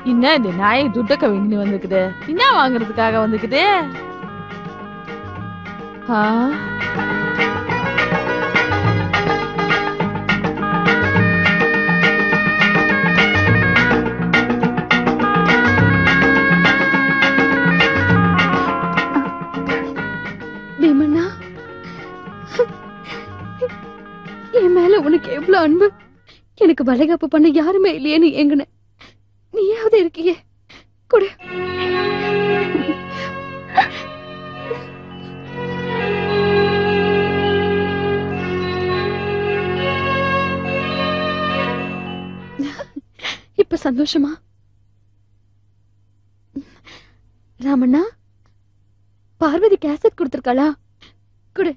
என்ன இந்த நாயை துட்ட கவிங்கன்னு வந்துக்குது என்ன வாங்குறதுக்காக வந்துக்குது ஆ பீமண்ணா என் மேல உனக்கு எவ்வளவு அன்பு எனக்கு வளைகாப்பு பண்ண யாருமே இல்லையேன்னு ஏங்குன நீயாவது இருக்கியே கொடு இப்ப சந்தோஷமா ராமண்ணா பார்வதி கேசட் கொடுத்திருக்காளா கொடு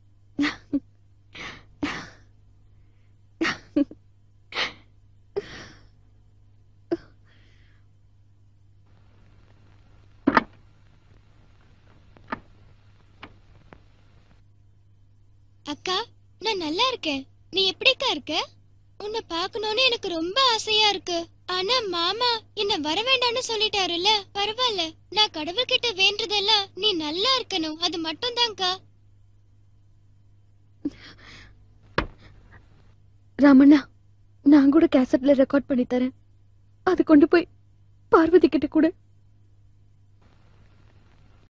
அக்கா நான் நல்லா இருக்கேன் நீ எப்படிக்கா இருக்க உன்னை பார்க்கணும்னு எனக்கு ரொம்ப ஆசையா இருக்கு ஆனா மாமா என்ன வர வேண்டாம்னு சொல்லிட்டாருல்ல பரவாயில்ல நான் கடவுள்கிட்ட வேண்டதெல்லாம் நீ நல்லா இருக்கணும் அது மட்டும் தான்க்கா ராமண்ணா நான் கூட கேசட்ல ரெக்கார்ட் பண்ணி தரேன் அது கொண்டு போய் பார்வதி கிட்ட கூட